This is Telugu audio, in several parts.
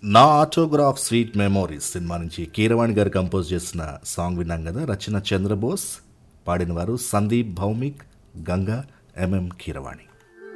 నా ఆటోగ్రాఫ్ స్వీట్ మెమోరీస్ సినిమా నుంచి కీరవాణి గారు కంపోజ్ చేసిన సాంగ్ విన్నాం కదా రచన చంద్రబోస్ పాడిన వారు సందీప్ భౌమిక్ గంగా ఎంఎం కీరవాణి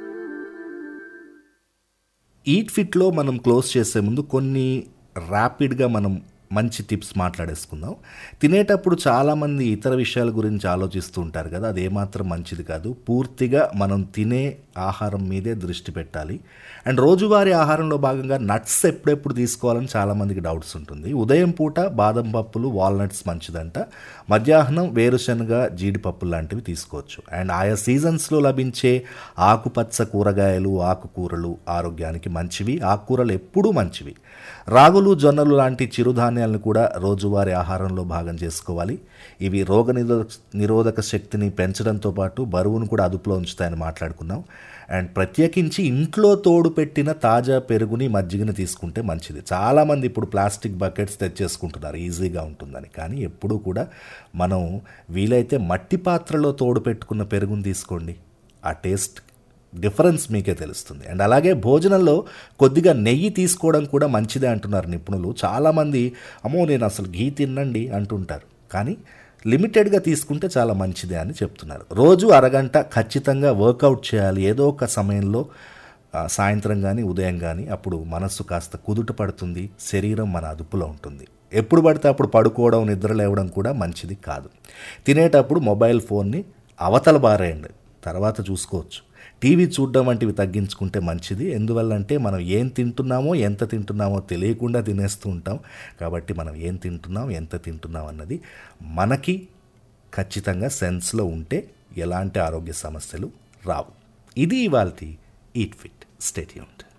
ఈట్ ఫిట్లో మనం క్లోజ్ చేసే ముందు కొన్ని ర్యాపిడ్గా మనం మంచి టిప్స్ మాట్లాడేసుకుందాం తినేటప్పుడు చాలామంది ఇతర విషయాల గురించి ఆలోచిస్తూ ఉంటారు కదా అది ఏమాత్రం మంచిది కాదు పూర్తిగా మనం తినే ఆహారం మీదే దృష్టి పెట్టాలి అండ్ రోజువారీ ఆహారంలో భాగంగా నట్స్ ఎప్పుడెప్పుడు తీసుకోవాలని చాలామందికి డౌట్స్ ఉంటుంది ఉదయం పూట బాదం పప్పులు వాల్నట్స్ మంచిదంట మధ్యాహ్నం వేరుశనగ జీడిపప్పులు లాంటివి తీసుకోవచ్చు అండ్ ఆయా సీజన్స్లో లభించే ఆకుపచ్చ కూరగాయలు ఆకుకూరలు ఆరోగ్యానికి మంచివి ఆకుకూరలు ఎప్పుడూ మంచివి రాగులు జొన్నలు లాంటి చిరుధాన్యాలను కూడా రోజువారీ ఆహారంలో భాగం చేసుకోవాలి ఇవి రోగ నిరోధక నిరోధక శక్తిని పెంచడంతో పాటు బరువును కూడా అదుపులో ఉంచుతాయని మాట్లాడుకున్నాం అండ్ ప్రత్యేకించి ఇంట్లో తోడు పెట్టిన తాజా పెరుగుని మజ్జిగని తీసుకుంటే మంచిది చాలామంది ఇప్పుడు ప్లాస్టిక్ బకెట్స్ తెచ్చేసుకుంటున్నారు ఈజీగా ఉంటుందని కానీ ఎప్పుడూ కూడా మనం వీలైతే మట్టి పాత్రలో తోడు పెట్టుకున్న పెరుగుని తీసుకోండి ఆ టేస్ట్ డిఫరెన్స్ మీకే తెలుస్తుంది అండ్ అలాగే భోజనంలో కొద్దిగా నెయ్యి తీసుకోవడం కూడా మంచిదే అంటున్నారు నిపుణులు చాలామంది అమ్మో నేను అసలు ఘీ తినండి అంటుంటారు కానీ లిమిటెడ్గా తీసుకుంటే చాలా మంచిదే అని చెప్తున్నారు రోజు అరగంట ఖచ్చితంగా వర్కౌట్ చేయాలి ఏదో ఒక సమయంలో ఆ, సాయంత్రం కానీ ఉదయం కానీ అప్పుడు మనస్సు కాస్త కుదుట పడుతుంది శరీరం మన అదుపులో ఉంటుంది ఎప్పుడు పడితే అప్పుడు పడుకోవడం నిద్ర లేవడం కూడా మంచిది కాదు తినేటప్పుడు మొబైల్ ఫోన్ని అవతల బారేయండి తర్వాత చూసుకోవచ్చు టీవీ చూడడం వంటివి తగ్గించుకుంటే మంచిది ఎందువల్లంటే మనం ఏం తింటున్నామో ఎంత తింటున్నామో తెలియకుండా తినేస్తూ ఉంటాం కాబట్టి మనం ఏం తింటున్నాం ఎంత తింటున్నాం అన్నది మనకి ఖచ్చితంగా సెన్స్లో ఉంటే ఎలాంటి ఆరోగ్య సమస్యలు రావు ఇది ఇవాళ ఈట్ ఫిట్ స్టేట్యూంట్